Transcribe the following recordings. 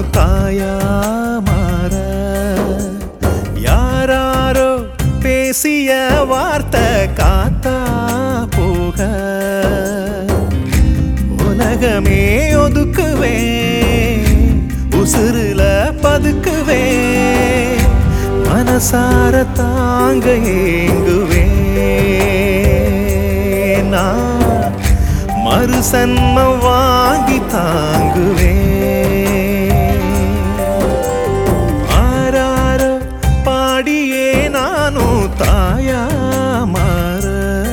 நானும் தாயா மாற யாராரோ பேசிய வார்த்தை காத்தா போக உலகமே ஒதுக்குவேன் உசுருல பதுக்குவேன் மனசார தாங்க ஏங்குவேன் நான் மறு சன்மம் வாங்கி தாங்குவேன் ஆராரோ பாடியே நானும் தாயா மாற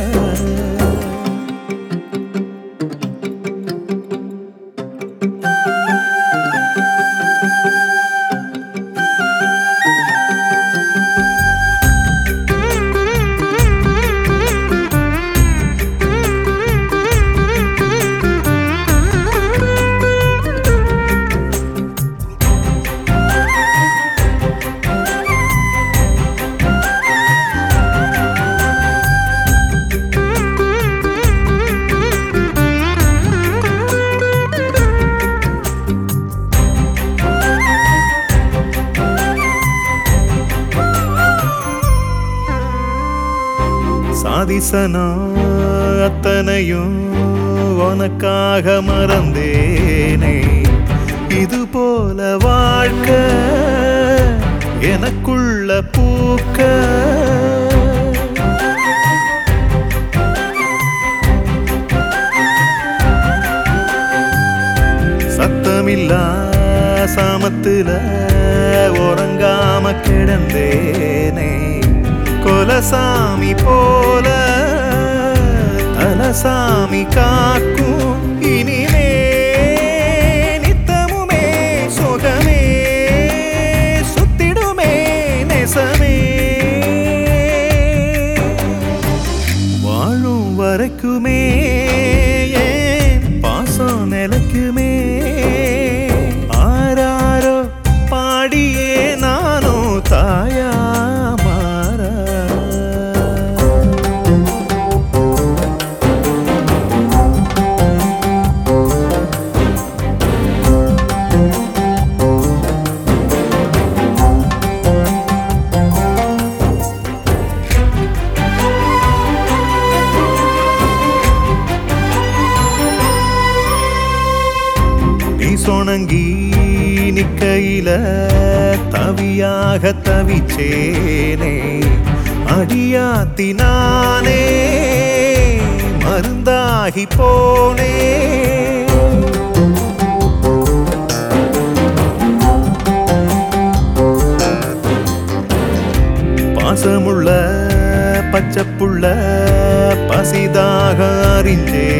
சாதிசனா அத்தனையும் உனக்காக மறந்தேனே இது போல வாழ்க்கை எனக்குள்ள பூக்க சத்தமில்லா சாமத்துல உறங்காம கிடந்தேனே கொலசாமி போல தலசாமி காக்கும் இனிமே நித்தமுமே சுகமே சுத்திடுமே நெசமே வாழும் வரைக்குமே ஏன் பாசம் நிலைக்குமே ஆராரோ பாடியே நானும் தாயா மாற நீ சொணங்கி நிக்கையில தவியாக தவிச்சேனே அடியாத்தினானே மருந்தாகி போனே பாசமுள்ள பச்சைப்புள்ள பசிதாக அறிஞ்சே